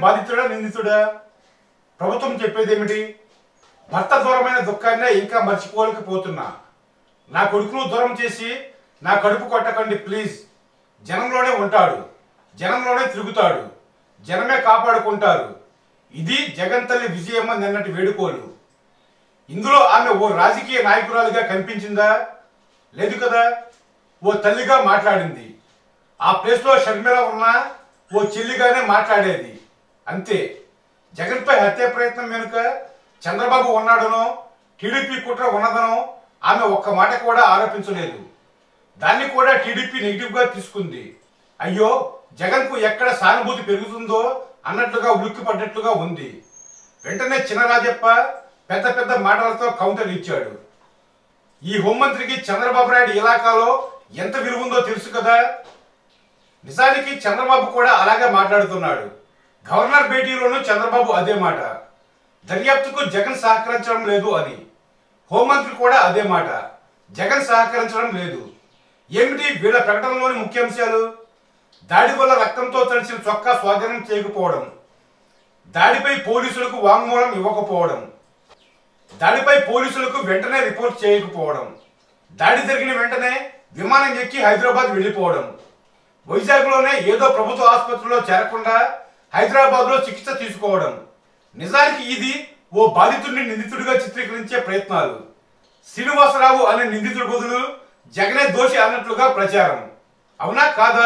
బాధితుడా నిందితుడా ప్రభుత్వం చెప్పేది ఏమిటి భర్త దూరమైన దుఃఖాన్నే ఇంకా మర్చిపోలేకపోతున్నా నా కొడుకును దూరం చేసి నా కడుపు కొట్టకండి ప్లీజ్ జనంలోనే ఉంటాడు జనంలోనే తిరుగుతాడు జనమే కాపాడుకుంటారు ఇది జగన్ తల్లి విజయమ్మ నిన్నటి వేడుకోలు ఇందులో ఆమె ఓ రాజకీయ నాయకురాలిగా కనిపించిందా లేదు కదా ఓ తల్లిగా మాట్లాడింది ఆ ప్లేస్లో షర్మిల ఉన్నా ఓ చెల్లిగానే మాట్లాడేది అంతే జగన్పై హత్య ప్రయత్నం వెనుక చంద్రబాబు ఉన్నాడనో టీడీపీ కుట్ర ఉన్నదనో ఆమె ఒక్క మాట కూడా ఆరోపించలేదు దాన్ని కూడా టీడీపీ నెగిటివ్గా తీసుకుంది అయ్యో జగన్కు ఎక్కడ సానుభూతి పెరుగుతుందో అన్నట్లుగా ఉలిక్కి పడ్డట్లుగా ఉంది వెంటనే చినరాజప్ప పెద్ద పెద్ద మాటలతో కౌంటర్ ఇచ్చాడు ఈ హోంమంత్రికి చంద్రబాబు నాయుడు ఇలాకాలో ఎంత విలువ ఉందో తెలుసు కదా నిజానికి చంద్రబాబు కూడా అలాగే మాట్లాడుతున్నాడు గవర్నర్ భేటీలోనూ చంద్రబాబు అదే మాట దర్యాప్తుకు జగన్ సహకరించడం లేదు అని హోంమంత్రి కూడా అదే మాట జగన్ సహకరించడం లేదు ఏమిటి వీళ్ళ ప్రకటనలోని ముఖ్యాంశాలు దాడి వల్ల రక్తంతో తడిసిన చొక్కా స్వాధీనం చేయకపోవడం దాడిపై పోలీసులకు వాంగ్మూలం ఇవ్వకపోవడం దాడిపై పోలీసులకు వెంటనే రిపోర్ట్ చేయకపోవడం దాడి జరిగిన వెంటనే విమానం ఎక్కి హైదరాబాద్ వెళ్ళిపోవడం వైజాగ్లోనే ఏదో ప్రభుత్వ ఆసుపత్రిలో చేరకుండా హైదరాబాద్లో చికిత్స తీసుకోవడం నిజానికి ఇది ఓ బాధితుడిని నిందితుడిగా చిత్రీకరించే ప్రయత్నాలు శ్రీనివాసరావు అనే నిందితుడి బదులు జగనే దోషి అన్నట్లుగా ప్రచారం అవునా కాదా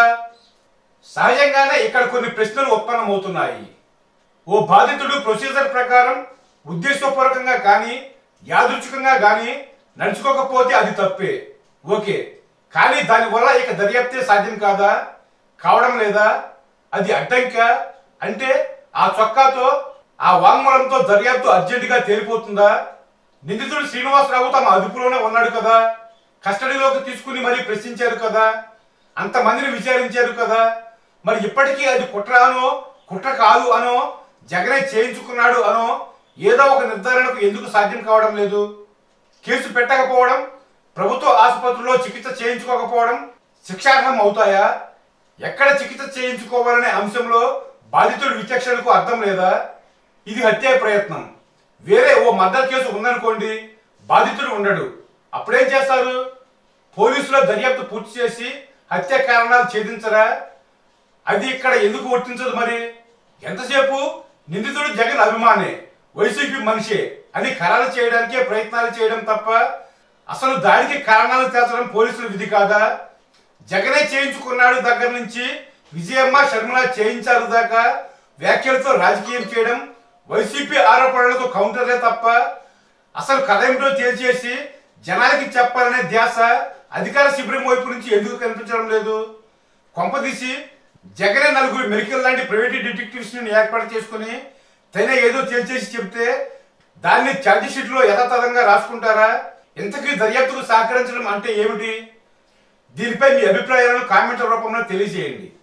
సహజంగానే ఇక్కడ కొన్ని ప్రశ్నలు ఉత్పన్నమవుతున్నాయి ఓ బాధితుడు ప్రొసీజర్ ప్రకారం ఉద్దేశపూర్వకంగా కానీ యాదృచ్ఛికంగా కానీ నడుచుకోకపోతే అది తప్పే ఓకే కానీ దానివల్ల ఇక దర్యాప్తే సాధ్యం కాదా కావడం లేదా అది అడ్డంక అంటే ఆ చొక్కాతో ఆ వాంగ్మూలంతో దర్యాప్తు అర్జెంటుగా తేలిపోతుందా నిందితుడు శ్రీనివాసరావు తమ అదుపులోనే ఉన్నాడు కదా కస్టడీలోకి తీసుకుని మరీ ప్రశ్నించారు కదా అంతమందిని విచారించారు కదా మరి ఇప్పటికీ అది కుట్ర అనో కుట్ర కాదు అనో జగనే చేయించుకున్నాడు అనో ఏదో ఒక నిర్ధారణకు ఎందుకు సాధ్యం కావడం లేదు కేసు పెట్టకపోవడం ప్రభుత్వ ఆసుపత్రిలో చికిత్స చేయించుకోకపోవడం శిక్షార్హం అవుతాయా ఎక్కడ చికిత్స చేయించుకోవాలనే అంశంలో బాధితుడి విచక్షణకు అర్థం లేదా ఇది హత్య ప్రయత్నం వేరే ఓ మర్డర్ కేసు ఉందనుకోండి బాధితుడు ఉండడు అప్పుడేం చేస్తారు పోలీసుల దర్యాప్తు పూర్తి చేసి హత్య కారణాలు ఛేదించరా అది ఇక్కడ ఎందుకు వర్తించదు మరి ఎంతసేపు నిందితుడు జగన్ అభిమానే వైసీపీ మనిషే అని ఖరారు చేయడానికే ప్రయత్నాలు చేయడం తప్ప అసలు దాడికి కారణాలు తేల్చడం పోలీసుల విధి కాదా జగనే చేయించుకున్నాడు దగ్గర నుంచి విజయమ్మ షర్మిల చేయించారు దాకా వ్యాఖ్యలతో రాజకీయం చేయడం వైసీపీ ఆరోపణలకు కౌంటర్లే తప్ప అసలు కథ ఏమిటో తేల్చేసి జనాలకి చెప్పాలనే ధ్యాస అధికార శిబిరం వైపు నుంచి ఎందుకు కనిపించడం లేదు కొంపదీసి జగనే నలుగురు మెడికల్ లాంటి ప్రైవేట్ డిటెక్టివ్స్ ని ఏర్పాటు చేసుకుని తనే ఏదో తేల్చేసి చెప్తే దాన్ని ఛార్జీ షీట్ లో యథాతథంగా రాసుకుంటారా ఇంతకీ దర్యాప్తుకు సహకరించడం అంటే ఏమిటి దీనిపై మీ అభిప్రాయాలను కామెంట్ల రూపంలో తెలియజేయండి